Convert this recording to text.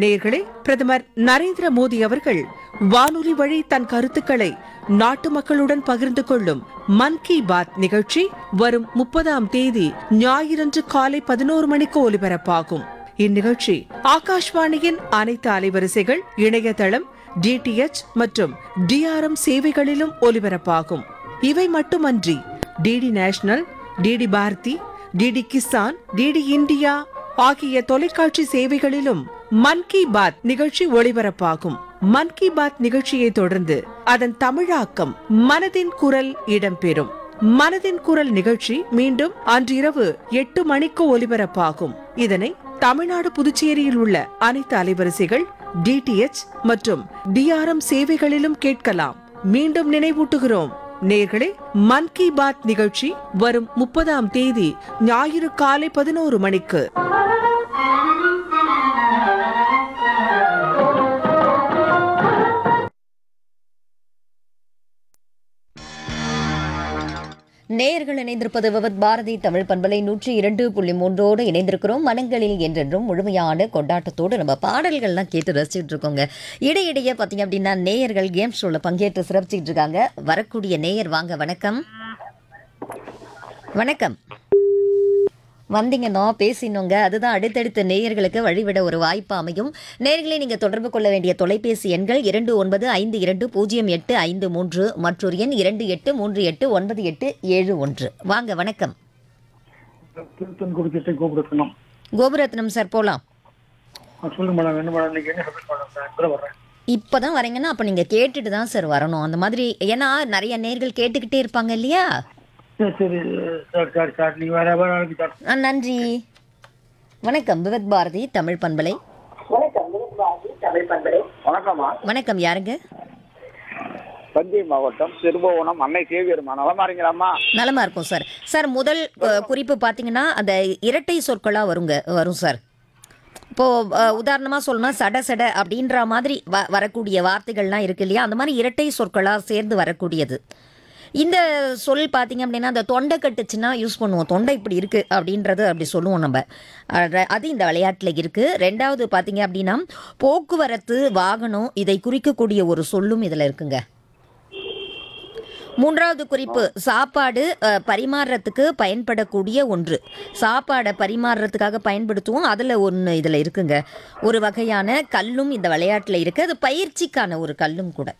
நேர்களே பிரதமர் நரேந்திர மோடி அவர்கள் வானொலி வழி தன் கருத்துக்களை நாட்டு மக்களுடன் பகிர்ந்து கொள்ளும் மன் கி பாத் நிகழ்ச்சி வரும் முப்பதாம் தேதி ஞாயிறன்று காலை பதினோரு மணிக்கு ஒலிபரப்பாகும் இந்நிகழ்ச்சி ஆகாஷ்வாணியின் அனைத்து அலைவரிசைகள் இணையதளம் டிடிஎச் மற்றும் டிஆர்எம் சேவைகளிலும் ஒலிபரப்பாகும் இவை மட்டுமன்றி DD national DD Bharati DD Kisan DD India ஆகிய தொலைக்காட்சி சேவைகளிலும் மன் கி பாத் நிகழ்ச்சி ஒளிபரப்பாகும் மன் கி பாத் நிகழ்ச்சியை தொடர்ந்து அதன் தமிழாக்கம் மனதின் குரல் இடம்பெறும் மனதின் குரல் நிகழ்ச்சி மீண்டும் அன்றிரவு எட்டு மணிக்கு ஒலிபரப்பாகும் இதனை தமிழ்நாடு புதுச்சேரியில் உள்ள அனைத்து அலைவரிசைகள் டிடிஎச் மற்றும் டிஆர்எம் சேவைகளிலும் கேட்கலாம் மீண்டும் நினைவூட்டுகிறோம் நேர்களே மன் கி பாத் நிகழ்ச்சி வரும் முப்பதாம் தேதி ஞாயிறு காலை பதினோரு மணிக்கு நேயர்கள் இணைந்திருப்பது விவத் பாரதி தமிழ் பண்பலை நூற்றி இரண்டு புள்ளி மூன்றோடு இணைந்திருக்கிறோம் மனங்களில் என்றென்றும் முழுமையான கொண்டாட்டத்தோடு நம்ம பாடல்கள்லாம் கேட்டு ரசிச்சுட்டு இருக்கோங்க இடையிடையே பார்த்தீங்க அப்படின்னா நேயர்கள் கேம் ஷோவில் பங்கேற்று சிறப்பிச்சுட்டு இருக்காங்க வரக்கூடிய நேயர் வாங்க வணக்கம் வணக்கம் வந்தீங்கன்னா பேசினோங்க அதுதான் அடுத்தடுத்த நேயர்களுக்கு வழிவிட ஒரு வாய்ப்பு அமையும் நேயர்களை நீங்கள் தொடர்பு கொள்ள வேண்டிய தொலைபேசி எண்கள் இரண்டு ஒன்பது ஐந்து இரண்டு பூஜ்ஜியம் எட்டு ஐந்து மூன்று மற்றொரு எண் இரண்டு எட்டு மூன்று எட்டு ஒன்பது எட்டு ஏழு ஒன்று வாங்க வணக்கம் திருத்தன் கொடுத்துட்டு கூப்பிடுக்கணும் கோபுரத்னம் சார் போகலாம் சொல்லுங்க மேடம் என்ன மேடம் இன்னைக்கு என்ன சப்மிட் மேடம் நான் இப்பதான் வர்றேன் இப்போ தான் வரீங்கன்னா அப்போ நீங்கள் கேட்டுட்டு தான் சார் வரணும் அந்த மாதிரி ஏன்னா நிறைய நேர்கள் கேட்டுக்கிட்டே இருப்பாங்க இல்லையா சரி சரி சார் சார் சார் நீங்க வேற வேற நாளைக்கு சார் ஆ, நன்றி வணக்கம் விவத் பாரதி தமிழ் பண்பலை வணக்கம்மா வணக்கம் யாருங்க தஞ்சை மாவட்டம் திருபுவனம் அன்னை சேவியர்மா நலமா இருக்கீங்களாம்மா நலமா இருக்கும் சார் சார் முதல் அஹ், குறிப்பு பார்த்தீங்கன்னா அந்த இரட்டை சொற்களாக வருங்க வரும் சார் இப்போ அஹ், உதாரணமா சொல்லணும்னா சட சட அப்படின்ற மாதிரி வ வரக்கூடிய வார்த்தைகள்லாம் இருக்கு இல்லையா அந்த மாதிரி இரட்டை சொற்களாக சேர்ந்து வரக்கூடியது இந்த சொல் பார்த்தீங்க அப்படின்னா அந்த தொண்டை கட்டுச்சுன்னா யூஸ் பண்ணுவோம் தொண்டை இப்படி இருக்கு அப்படின்றது அப்படி சொல்லுவோம் நம்ம அஹ், அது இந்த விளையாட்டில் இருக்கு ரெண்டாவது பார்த்தீங்க அப்படின்னா போக்குவரத்து வாகனம் இதை குறிக்கக்கூடிய ஒரு சொல்லும் இதில் இருக்குங்க மூன்றாவது குறிப்பு சாப்பாடு அஹ், பரிமாறுறதுக்கு பயன்படக்கூடிய ஒன்று சாப்பாடை பரிமாறுறதுக்காக பயன்படுத்துவோம் அதில் ஒன்று இதில் இருக்குங்க ஒரு வகையான கல்லும் இந்த விளையாட்டில் இருக்குது அது பயிற்சிக்கான ஒரு கல்லும் கூட